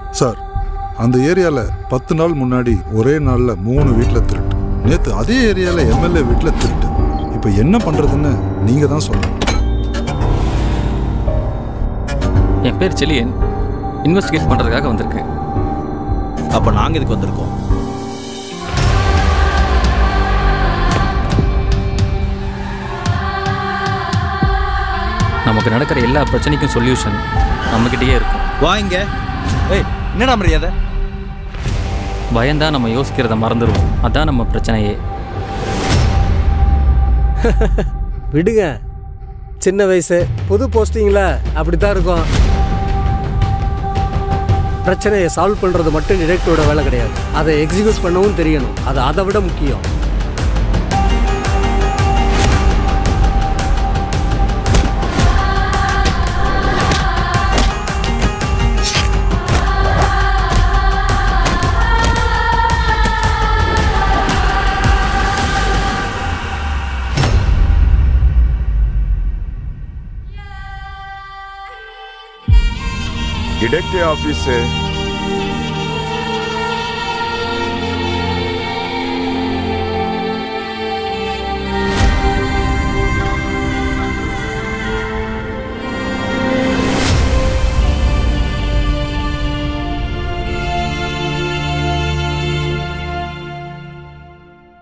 sir அந்த ஏரியாவில் பத்து நாள் முன்னாடி ஒரே நாளில் மூணு வீட்டில் திருட்டு நேற்று அதே ஏரியாவில் எம்எல்ஏ வீட்டில் திருட்டு இப்போ என்ன பண்ணுறதுன்னு நீங்கள் தான் சொல்லணும் என் பேர் செலியன் இன்வெஸ்டிகேட் பண்ணுறதுக்காக வந்திருக்கேன் அப்போ நாங்கள் இதுக்கு வந்திருக்கோம் நமக்கு நடக்கிற எல்லா பிரச்சனைக்கும் சொல்யூஷன் நம்மக்கிட்டேயே இருக்கும் வாங்க ஏய் என்னடா மரியாதை பயந்தா நம்ம யோசிக்கிறத மறந்துடுவோம் அதான் நம்ம பிரச்சனையே விடுங்க சின்ன வயசு புது போஸ்டிங்கில் அப்படி தான் இருக்கும் பிரச்சனையை சால்வ் பண்ணுறது மட்டும் டிடெக்டிவோட வேலை கிடையாது அதை எக்ஸிக்யூட் பண்ணவும் தெரியணும் அது அதை விட முக்கியம் டிடெக்டிவ் ஆஃபீஸு